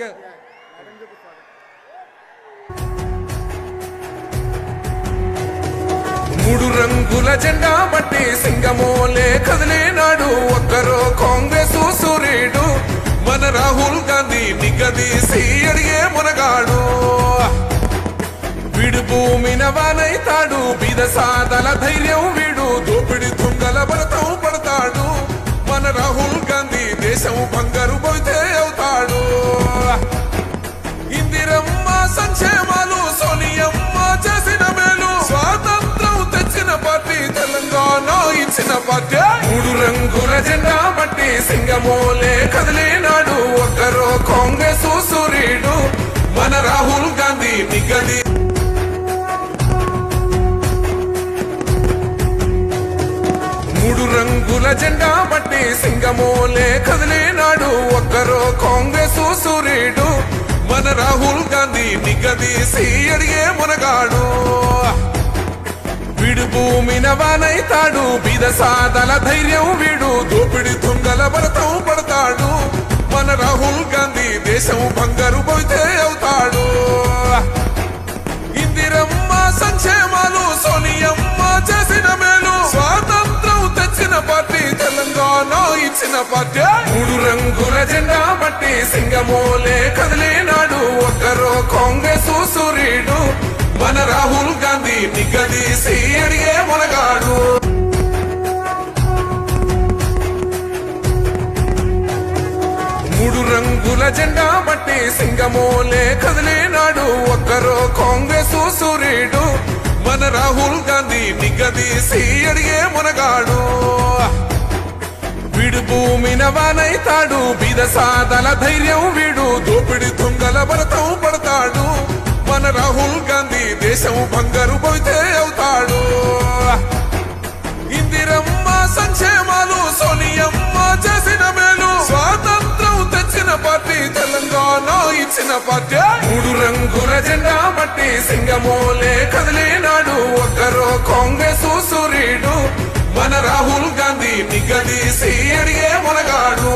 కే- మూడు రంగుల జెండా బట్టి సింగమోలే కదిలేనాడు ఒక్కరో కాంగ్రెస్ సూర్యుడు మన రాహుల్ గాంధీ నిగదీసి అడిగే మునగాడు వీడు భూమిన వానైతాడు బీద సాదల ధైర్యం వీడు దోపిడి తుంగల భరతం పడతాడు మన రాహుల్ గాంధీ దేశం బంగారు పోతే అవుతాడు ఇందిరమ్మ సంక్షేమాలు సోనియమ్మ చేసిన మేలు స్వాతంత్రం తెచ్చిన పార్టీ తెలంగాణ ఇచ్చిన పార్టీ మూడు రంగుల జెండా బట్టి సింగమోలే కదిలినాడు ఒక్కరో కాంగ్రెస్ సూర్యుడు మన రాహుల్ గాంధీ నిగది మూడు రంగుల జెండా బట్టి సింగమోలే కదిలినాడు ఒక్కరో కాంగ్రెస్ సూర్యుడు మన రాహుల్ గాంధీ నిగదీసి అడిగే మునగాడు వీడు భూమిన వానైతాడు బీద సాదల ధైర్యం వీడు దోపిడి తుంగల భరతం పడతాడు మన రాహుల్ గాంధీ దేశం బంగారు పోతే అవుతాడు ఇందిరమ్మ సంక్షేమాలు సోనియమ్మ చేసిన మేలు స్వాతంత్రం తెచ్చిన పార్టీ తెలంగాణ ఇచ్చిన పార్టీ మూడు రంగుల జెండా బట్టి సింగమోలే కదిలినాడు ఒక్కరో కాంగ్రెస్ సూర్యుడు మన రాహుల్ గాంధీ నిగదీసి అడిగే మునగాడు మూడు రంగుల జెండా బట్టి సింగమోలే కదిలినాడు ఒక్కరో కాంగ్రెస్ సూర్యుడు మన రాహుల్ గాంధీ నిగదీసి అడిగే మునగాడు వీడు భూమిన వానైతాడు బీద సాదల ధైర్యం వీడు దోపిడి తుంగల భరతం పడతాడు మన రాహుల్ గాంధీ దేశం బంగారు పోతే అవుతాడు ఇందిరమ్మ సంక్షేమాలు సోనియమ్మ చేసిన మేలు స్వాతంత్రం తెచ్చిన పార్టీ తెలంగాణ ఇచ్చిన పార్టీ మూడు రంగుల జెండా బట్టి సింగమోలే కదిలినాడు ఒక్కరో కాంగ్రెస్ సూర్యుడు మన రాహుల్ గాంధీ నిగదీసి అడిగే మునగాడు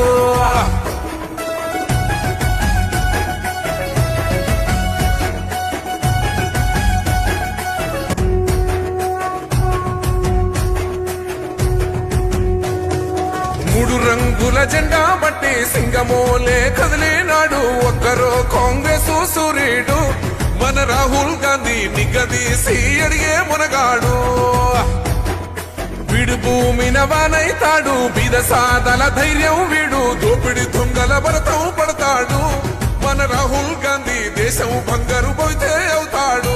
మూడు రంగుల జెండా బట్టి సింగమోలే కదిలినాడు ఒక్కరో కాంగ్రెస్ సూర్యుడు మన రాహుల్ గాంధీ నిగదీసి అడిగే మునగాడు వీడు భూమిన వానైతాడు బీద సాదల ధైర్యం వీడు దోపిడి తుంగల భరతం పడతాడు మన రాహుల్ గాంధీ దేశం బంగారు పోతే అవుతాడు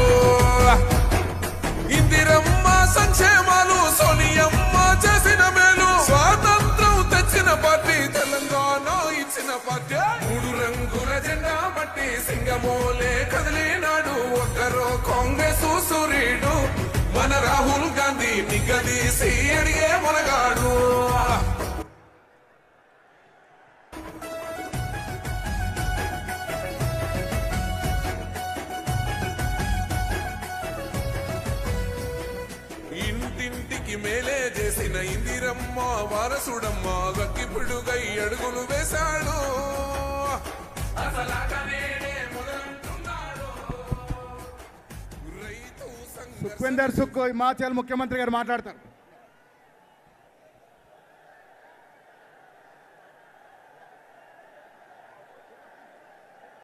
ఇందిరమ్మ సంక్షేమాలు సోనియమ్మ చేసిన మేలు స్వాతంత్రం తెచ్చిన పార్టీ తెలంగాణ ఇచ్చిన పార్టీ మూడు రంగుల జెండా బట్టి సింగమోలే కదిలినాడు ఒక్కరో కాంగ్రెస్ సూర్యుడు మన రాహుల్ గాంధీ నిగదీసి అడిగే మునగాడు ఇంటింటికి మేలే చేసిన ఇందిరమ్మ వారసుడమ్మ గక్కిపుడుగై అడుగులు వేశాడు సుఖ్వేందర్ సుఖ్ హిమాచల్ ముఖ్యమంత్రి గారు మాట్లాడతారు